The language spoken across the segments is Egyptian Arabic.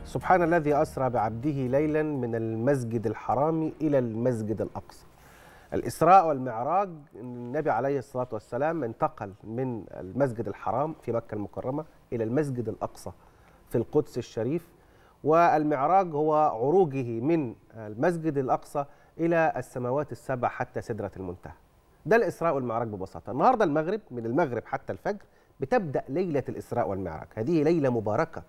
سبحان الذي أسرى بعبده ليلا من المسجد الحرام إلى المسجد الأقصى الإسراء والمعراج النبي عليه الصلاة والسلام انتقل من المسجد الحرام في مكة المكرمة إلى المسجد الأقصى في القدس الشريف والمعراج هو عروجه من المسجد الأقصى إلى السماوات السبع حتى سدرة المنتهى ده الإسراء والمعراج ببساطة النهاردة المغرب من المغرب حتى الفجر بتبدأ ليلة الإسراء والمعراج هذه ليلة مباركة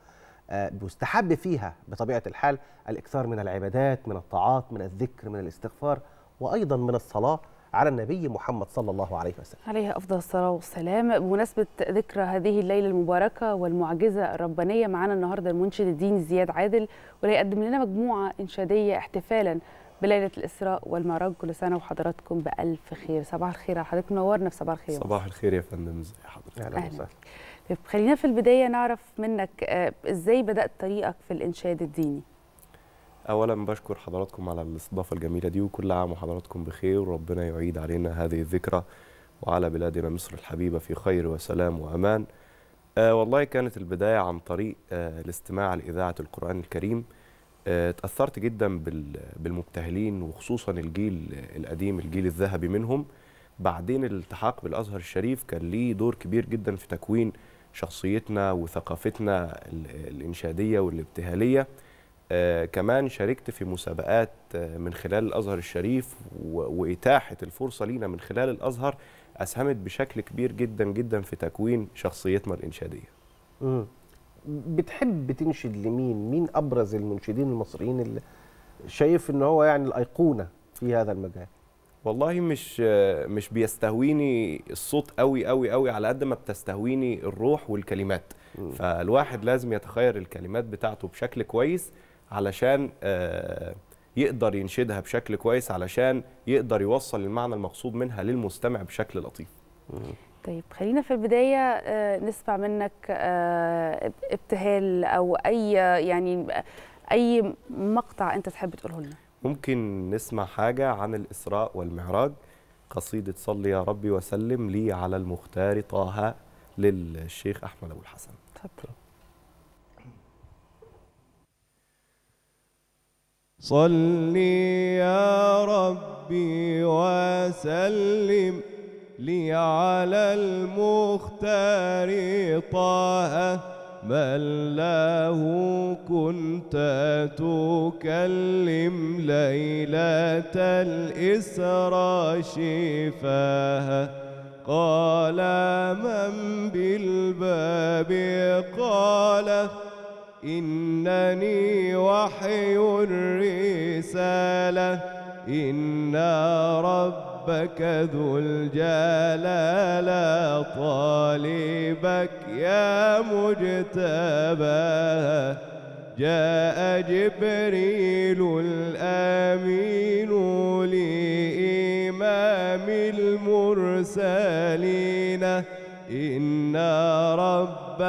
مستحب فيها بطبيعة الحال الإكثار من العبادات من الطاعات من الذكر من الاستغفار وأيضا من الصلاة على النبي محمد صلى الله عليه وسلم عليه أفضل الصلاة والسلام بمناسبة ذكرى هذه الليلة المباركة والمعجزة الربانية معنا النهاردة المنشد الديني زياد عادل واللي يقدم لنا مجموعة إنشادية احتفالا بليلة الإسراء والمعراج كل سنة وحضراتكم بألف خير صباح الخير على حضرتك منورنا في صباح الخير صباح الخير يا فندم ازي حضرتك أهلا وسهلا طيب خلينا في البداية نعرف منك إزاي بدأت طريقك في الإنشاد الديني اولا بشكر حضراتكم على الاستضافه الجميله دي وكل عام وحضراتكم بخير وربنا يعيد علينا هذه الذكرى وعلى بلادنا مصر الحبيبه في خير وسلام وامان آه والله كانت البدايه عن طريق آه الاستماع لاذاعه القران الكريم آه تاثرت جدا بالمبتهلين وخصوصا الجيل القديم الجيل الذهبي منهم بعدين الالتحاق بالازهر الشريف كان ليه دور كبير جدا في تكوين شخصيتنا وثقافتنا الانشاديه والابتهاليه آه كمان شاركت في مسابقات آه من خلال الازهر الشريف واتاحه الفرصه لينا من خلال الازهر اسهمت بشكل كبير جدا جدا في تكوين شخصيتنا الانشاديه. مم. بتحب تنشد لمين؟ مين ابرز المنشدين المصريين اللي شايف ان هو يعني الايقونه في هذا المجال؟ والله مش مش بيستهويني الصوت قوي قوي قوي على قد ما بتستهويني الروح والكلمات. مم. فالواحد لازم يتخير الكلمات بتاعته بشكل كويس علشان يقدر ينشدها بشكل كويس علشان يقدر يوصل المعنى المقصود منها للمستمع بشكل لطيف طيب خلينا في البداية نسمع منك ابتهال أو أي يعني أي مقطع أنت تحب تقوله لنا ممكن نسمع حاجة عن الإسراء والمعراج قصيدة صلي يا ربي وسلم لي على المختار طه للشيخ أحمد أبو الحسن اتفضل صلي يا ربي وسلم لي على المختار طه من له كنت تكلم ليلة الإسرى شفاها قال من بالباب قال إنني وحي الرسالة إن ربك ذو الجلال طالبك يا مجتبى جاء جبريل الأمين لإمام المرسلين إن رب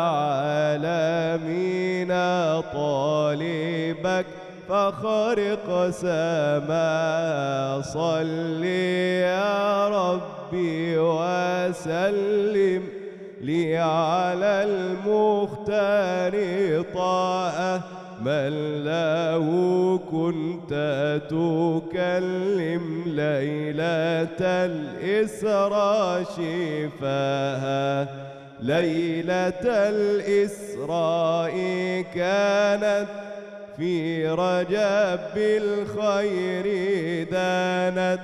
العالمين طالبك فخرق سما صل يا ربي وسلم لي على المختار طاعة من له كنت تكلم ليلة الإسرى شفاها ليلة الإسراء كانت في رجب بالخير دانت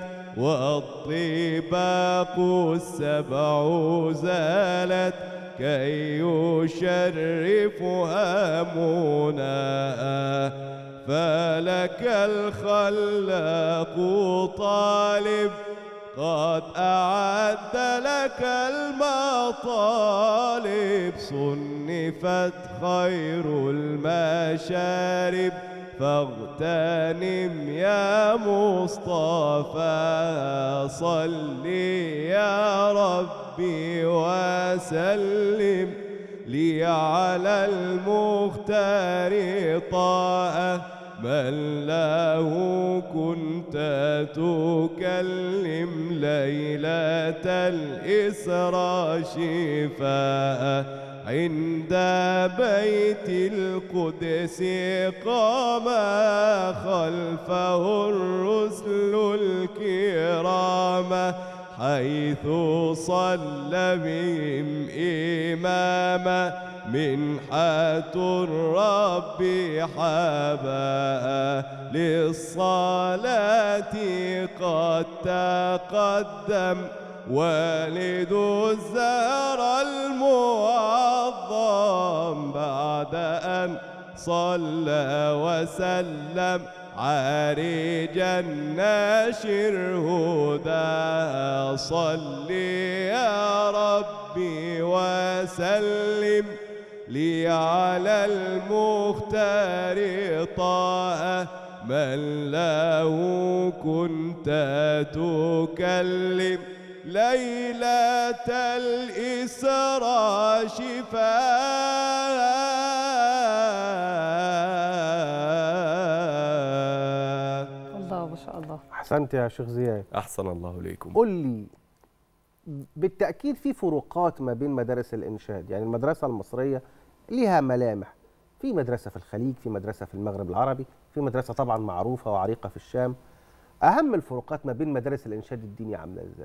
والطباق السبع زالت كي يشرفها مناء فلك الخلاق طالب قد أعد لك المطالب صنفت خير المشارب فاغتنم يا مصطفى صل يا ربي وسلم لي على المختار طاعة من له كنت تكلم ليلة الإسرى شفاء عند بيت القدس قام خلفه الرسل الكرام حيث صلى بهم إماما منحة الرب حباء للصلاة قد تقدم والد الزهر المعظم بعد أن صلى وسلم عارجا ناشر هدى صل يا ربي وسلم لي على المختار طاعة من له كنت تكلم ليلة الإسراء شفاء الله ما شاء الله احسنت يا شيخ زياد احسن الله اليكم قل لي بالتاكيد في فروقات ما بين مدارس الانشاد يعني المدرسه المصريه ليها ملامح في مدرسه في الخليج في مدرسه في المغرب العربي في مدرسه طبعا معروفه وعريقه في الشام اهم الفروقات ما بين مدارس الانشاد الديني عامله ازاي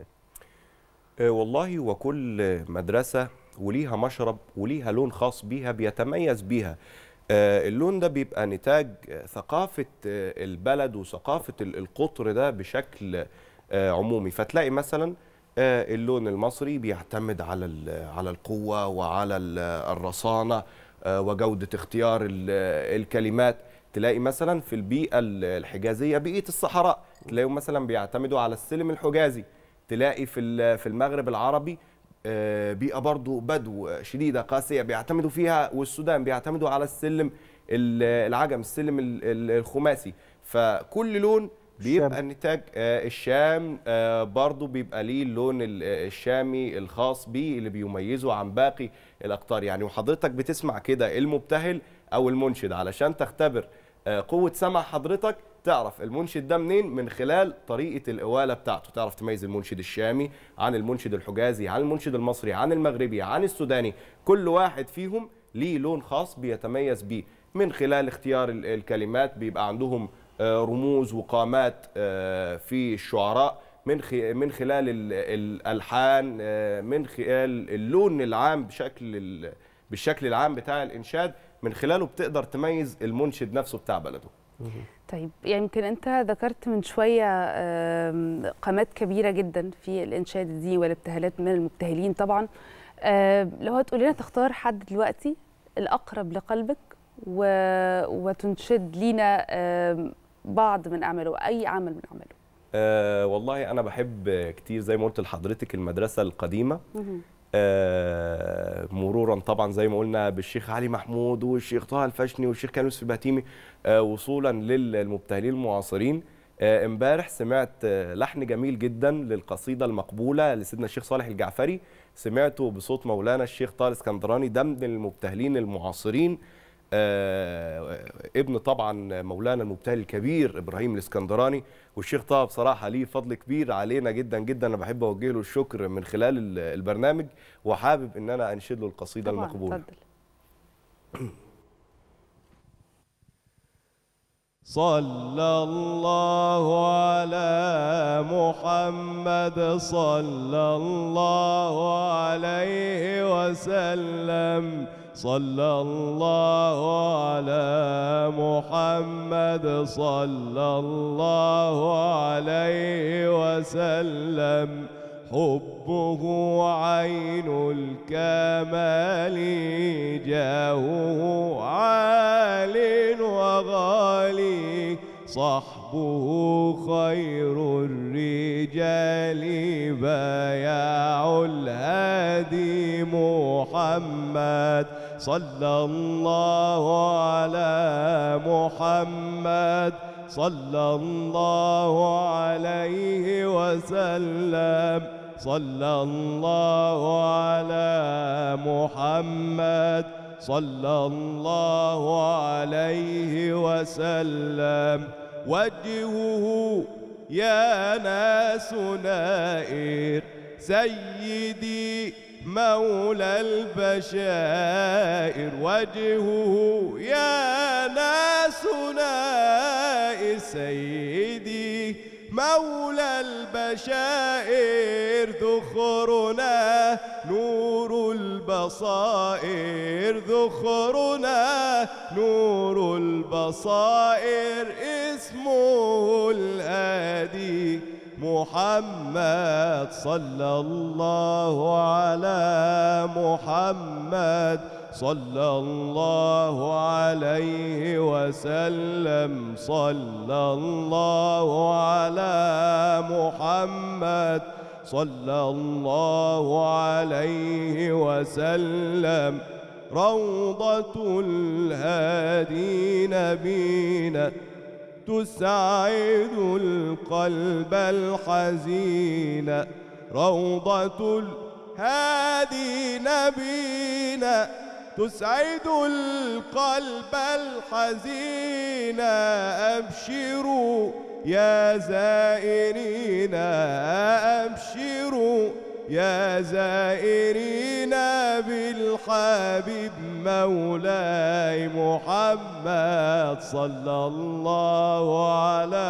آه، والله وكل مدرسة وليها مشرب وليها لون خاص بيها بيتميز بيها آه، اللون ده بيبقى نتاج آه، ثقافة آه، البلد وثقافة ال- القطر ده بشكل آه، عمومي فتلاقي مثلا آه، اللون المصري بيعتمد على ال- على القوة وعلى ال- الرصانة آه، وجودة اختيار ال- الكلمات تلاقي مثلا في البيئة ال- الحجازية بيئة الصحراء تلاقيهم مثلا بيعتمدوا على السلم الحجازي تلاقي في ال- في المغرب العربي آه، بيئة برضو بدو آه، شديدة قاسية بيعتمدوا فيها والسودان بيعتمدوا على السلم ال- العجم السلم ال- ال- الخماسي فكل لون بيبقى الشام. نتاج آه، الشام آه، برضو بيبقى ليه اللون ال- الشامي الخاص بيه اللي بيميزه عن باقي الأقطار يعني وحضرتك بتسمع كده المبتهل أو المنشد علشان تختبر آه، قوة سمع حضرتك تعرف المنشد ده منين من خلال طريقة الإوالة بتاعته تعرف تميز المنشد الشامي عن المنشد الحجازي عن المنشد المصري عن المغربي عن السوداني كل واحد فيهم ليه لون خاص بيتميز بيه من خلال اختيار ال- الكلمات بيبقى عندهم آه، رموز وقامات آه، في الشعراء من خ- من خلال ال- الالحان آه، من خلال اللون العام بشكل ال- بالشكل العام بتاع الانشاد من خلاله بتقدر تميز المنشد نفسه بتاع بلده طيب يعني يمكن انت ذكرت من شويه آم، قامات كبيره جدا في الانشاد الديني والابتهالات من المبتهلين طبعا آم، لو هتقول لنا تختار حد دلوقتي الاقرب لقلبك و... وتنشد لينا آم، بعض من اعماله اي عمل من اعماله أه والله انا بحب كتير زي ما قلت لحضرتك المدرسه القديمه مهم. آه، مرورا طبعا زي ما قلنا بالشيخ علي محمود والشيخ طه الفشني والشيخ كامل يوسف البهتيمي آه، وصولا للمبتهلين المعاصرين آه، امبارح سمعت آه، لحن جميل جدا للقصيده المقبوله لسيدنا الشيخ صالح الجعفري سمعته بصوت مولانا الشيخ طه الاسكندراني ده من المبتهلين المعاصرين آه، ابن طبعا مولانا المبتهل الكبير ابراهيم الاسكندراني والشيخ طه بصراحه ليه فضل كبير علينا جدا جدا انا بحب اوجه له الشكر من خلال ال- البرنامج وحابب ان انا انشد له القصيده طبعا المقبوله اتفضل صلى الله على محمد صلى الله عليه وسلم صلى الله على محمد صلى الله عليه وسلم حبه عين الكمال جاهه عال وغالي صحبه خير الرجال بايع الهادي محمد صلى الله على محمد صلى الله عليه وسلم صلى الله على محمد صلى الله عليه وسلم وجهه يا ناس نائر سيدي مولى البشائر وجهه يا ناسنا سيدي مولى البشائر ذخرنا نور البصائر ذخرنا نور البصائر اسمه الهادي محمد صلى الله على محمد صلى الله عليه وسلم صلى الله على محمد صلى الله عليه وسلم روضة الهادي نبينا تسعد القلب الحزين روضة الهادي نبينا تسعد القلب الحزين أبشروا يا زائرين أبشروا يا زائرين بالحبيب مولاي محمد صلى الله على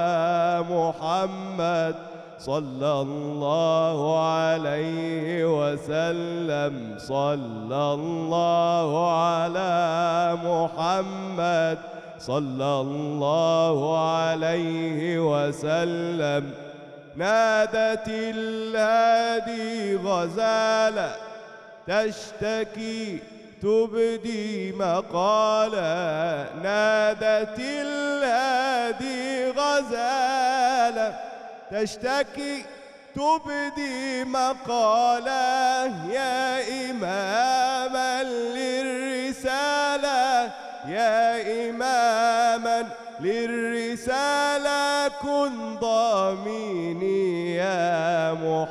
محمد صلى الله عليه وسلم صلى الله على محمد صلى الله عليه وسلم نادت الهادي غزالة تشتكي تبدي مقالا نادت الهادي غزالة تشتكي تبدي مقالا يا إماما للرسالة يا إماما للرسالة كن ضاميني يا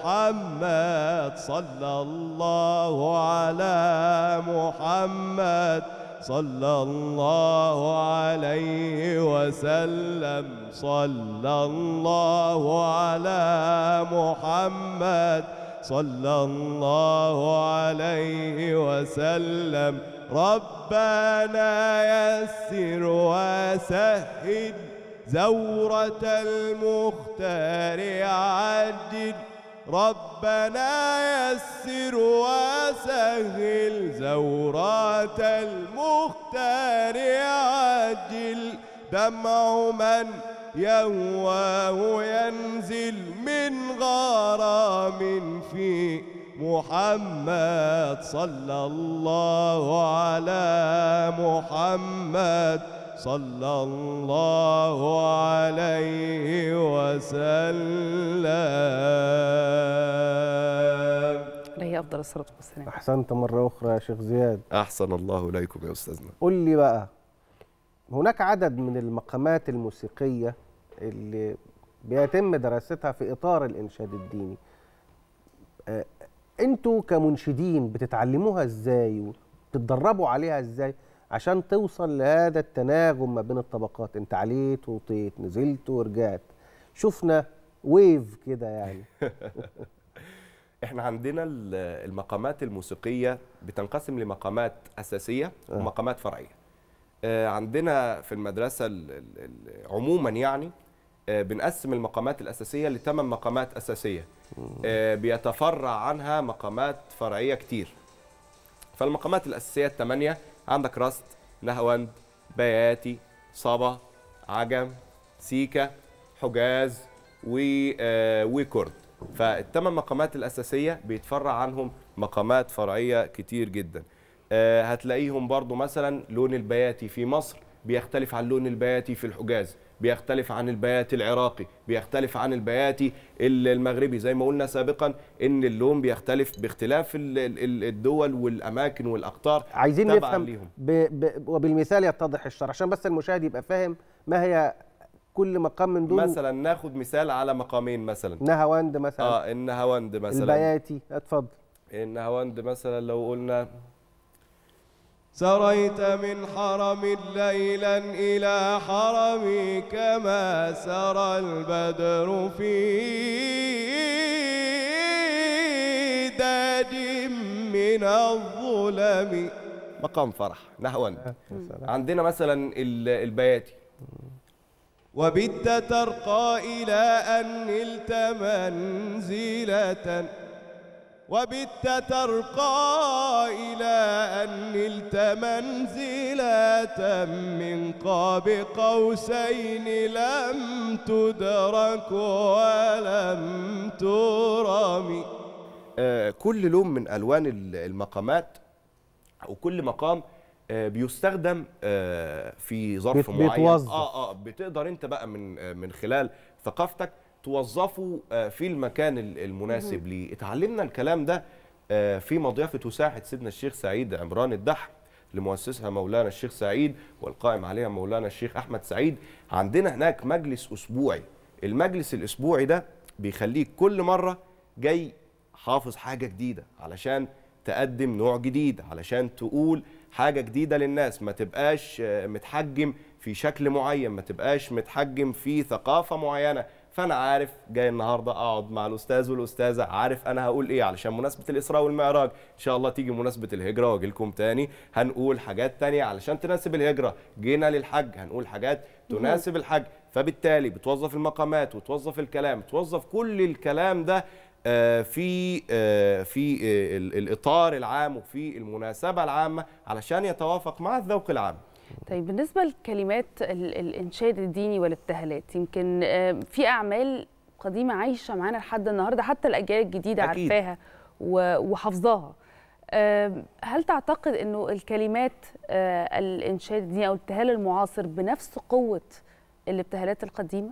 محمد صلى الله على محمد صلى الله عليه وسلم صلى الله على محمد صلى الله عليه وسلم ربنا يسر وسهل زورة المختار عجل ربنا يسر وسهل زورات المختار عجل دمع من يهواه ينزل من غرام في محمد صلى الله على محمد صلى الله عليه وسلم عليه افضل الصلاه والسلام احسنت مره اخرى يا شيخ زياد أحسن الله إليكم يا أستاذنا قل لي بقى هناك عدد من المقامات الموسيقيه اللي بيتم دراستها في اطار الانشاد الديني آه، انتوا كمنشدين بتتعلموها ازاي وتتدربوا عليها ازاي عشان توصل لهذا التناغم ما بين الطبقات انت عليت وطيت نزلت ورجعت شفنا ويف كده يعني احنا عندنا ال- المقامات الموسيقية بتنقسم لمقامات أساسية آه. ومقامات فرعية آه، عندنا في المدرسة ال- ال- ال- عموما يعني آه، بنقسم المقامات الأساسية لثمان مقامات أساسية آه، بيتفرع عنها مقامات فرعية كتير فالمقامات الأساسية الثمانية عندك رست نهوند بياتي صبا عجم سيكا حجاز و آه، وكرد فالثمان مقامات الأساسية بيتفرع عنهم مقامات فرعية كتير جدا آه، هتلاقيهم برضو مثلا لون البياتي في مصر بيختلف عن لون البياتي في الحجاز بيختلف عن البياتي العراقي بيختلف عن البياتي ال- المغربي زي ما قلنا سابقا ان اللون بيختلف باختلاف ال- ال- الدول والاماكن والاقطار عايزين تبعاً نفهم ليهم. ب... ب... وبالمثال يتضح الشرح عشان بس المشاهد يبقى فاهم ما هي كل مقام من دول مثلا ناخد مثال على مقامين مثلا نهاوند مثلا اه النهاوند مثلا البياتي اتفضل النهاوند مثلا لو قلنا سريت من حرم ليلا إلى حرمي كما سرى البدر في داج من الظلم مقام فرح نحوا يا سلام. عندنا مثلا ال- البياتي وبت ترقى إلى أن نلت منزلة وبت ترقى إلى أن نلت منزلة من قاب قوسين لم تدرك ولم ترم آه، كل لون من الوان ال- المقامات او كل مقام آه، بيستخدم آه، في ظرف بيت- معين بيتوظف. اه اه بتقدر انت بقى من آه، من خلال ثقافتك توظفه آه، في المكان ال- المناسب ليه اتعلمنا الكلام ده آه، في مضيافه وساحه سيدنا الشيخ سعيد عمران الدح لمؤسسها مولانا الشيخ سعيد والقائم عليها مولانا الشيخ احمد سعيد عندنا هناك مجلس اسبوعي المجلس الاسبوعي ده بيخليك كل مره جاي حافظ حاجه جديده علشان تقدم نوع جديد علشان تقول حاجه جديده للناس ما تبقاش آه، متحجم في شكل معين ما تبقاش متحجم في ثقافه معينه فانا عارف جاي النهارده اقعد مع الاستاذ والاستاذه عارف انا هقول ايه علشان مناسبه الاسراء والمعراج ان شاء الله تيجي مناسبه الهجره واجي لكم تاني هنقول حاجات تانية علشان تناسب الهجره جينا للحج هنقول حاجات تناسب الحج فبالتالي بتوظف المقامات وتوظف الكلام توظف كل الكلام ده آه، في آه، في آه، ال- الاطار العام وفي المناسبه العامه علشان يتوافق مع الذوق العام طيب بالنسبة لكلمات ال- الإنشاد الديني والابتهالات يمكن آه، في أعمال قديمة عايشة معانا لحد النهاردة حتى الأجيال الجديدة أكيد. عارفاها و- وحافظاها آه، هل تعتقد أنه الكلمات آه، الإنشاد الديني أو الابتهال المعاصر بنفس قوة الابتهالات القديمة؟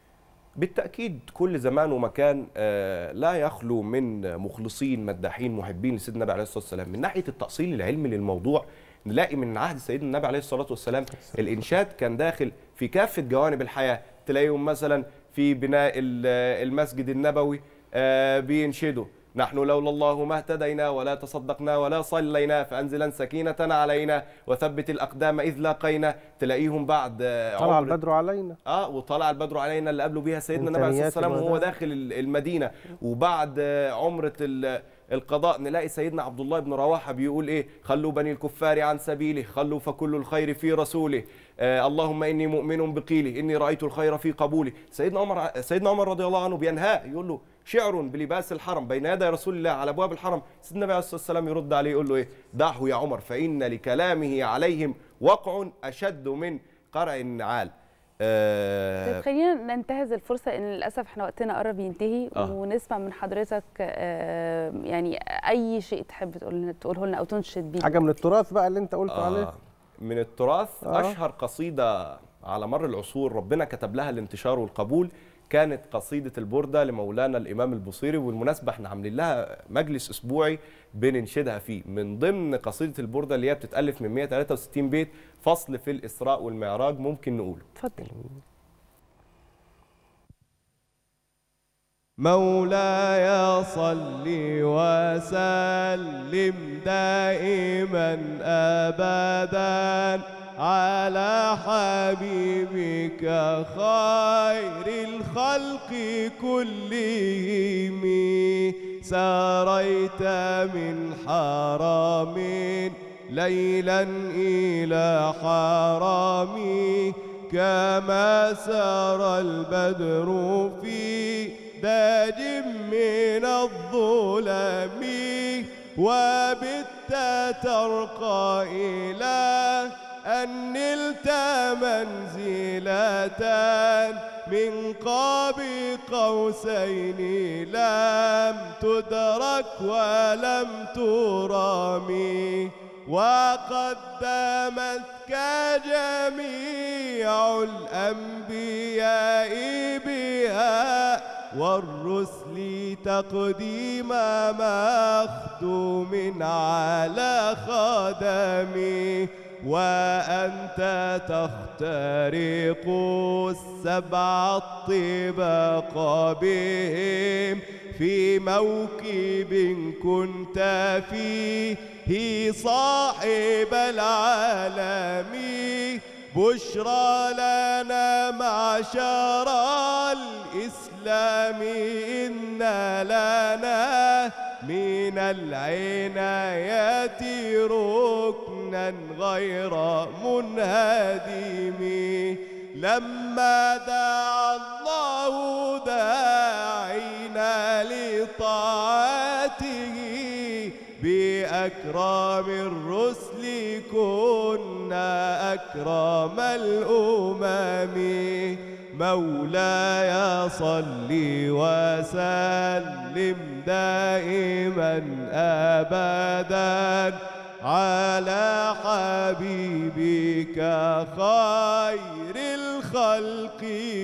بالتأكيد كل زمان ومكان آه، لا يخلو من مخلصين مداحين محبين لسيدنا النبي عليه الصلاة والسلام من ناحية التأصيل العلمي للموضوع نلاقي من عهد سيدنا النبي عليه الصلاة والسلام الإنشاد كان داخل في كافة جوانب الحياة تلاقيهم مثلا في بناء ال- المسجد النبوي آه، بينشدوا نحن لولا الله ما اهتدينا ولا تصدقنا ولا صلينا فأنزلا سكينة علينا وثبت الأقدام إذ لاقينا تلاقيهم بعد آه، طلع عمر البدر علينا اه وطلع البدر علينا اللي قبله بيها سيدنا النبي عليه الصلاه إمكانيات والسلام وهو الوداع. داخل ال- المدينه وبعد آه، عمره ال- القضاء نلاقي سيدنا عبد الله بن رواحه بيقول ايه خلوا بني الكفار عن سبيله خلوا فكل الخير في رسوله آه اللهم اني مؤمن بقيله اني رايت الخير في قبوله سيدنا عمر سيدنا عمر رضي الله عنه بينهاه يقول له شعر بلباس الحرم بين يدي رسول الله على ابواب الحرم سيدنا النبي عليه الصلاه والسلام يرد عليه يقول له ايه دعه يا عمر فان لكلامه عليهم وقع اشد من قرع النعال آه طيب خلينا ننتهز الفرصة إن للأسف إحنا وقتنا قرب ينتهي آه. ونسمع من حضرتك آه، يعني أي شيء تحب تقول لنا تقوله لنا أو تنشد بيه حاجه من التراث بقى اللي انت قلت عليه آه من التراث آه. اشهر قصيده على مر العصور ربنا كتب لها الانتشار والقبول كانت قصيده البرده لمولانا الامام البصيري والمناسبه احنا عاملين لها مجلس اسبوعي بننشدها فيه من ضمن قصيده البرده اللي هي بتتالف من 163 بيت فصل في الاسراء والمعراج ممكن نقوله اتفضل مولاي صل وسلم دائما ابدا على حبيبك خير الخلق كلهم ساريت من حرم ليلا الى حرم كما سار البدر في داج من الظلم وبت ترقى إلى أن نلت منزلة من قاب قوسين لم تدرك ولم ترمي وقدمتك جميع الأنبياء بها والرسل تقديم مخدوم على خدمي وأنت تخترق السبع الطباق بهم في موكب كنت فيه صاحب العالم بشرى لنا معشر الإسلام إن لنا من العنايات ركنا غير منهدم لما دعا الله داعينا لطاعته بأكرم الرسل كنا أكرم الأمم مولاي صل وسلم دائما أبدا على حبيبك خير الخلق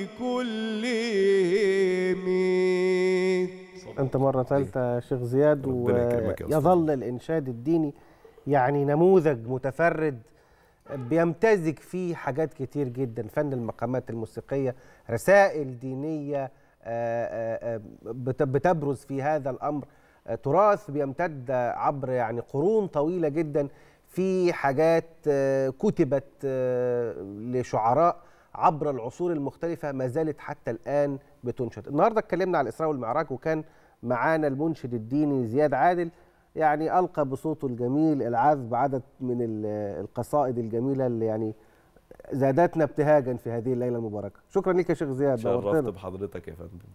كلهم انت مره ثالثه يا شيخ زياد ربنا يكرمك يا أستاذ. ويظل الانشاد الديني يعني نموذج متفرد بيمتزج فيه حاجات كتير جدا فن المقامات الموسيقيه رسائل دينيه آه، آه، آه، بت- بتبرز في هذا الامر آه، تراث بيمتد عبر يعني قرون طويله جدا في حاجات آه، كتبت آه، لشعراء عبر العصور المختلفه ما زالت حتى الان بتنشد النهارده اتكلمنا على الاسراء والمعراج وكان معانا المنشد الديني زياد عادل يعني القى بصوته الجميل العذب عدد من ال- القصائد الجميله اللي يعني زادتنا ابتهاجا في هذه الليله المباركه شكرا لك يا شيخ زياد شرفت نورتنا بحضرتك يا فندم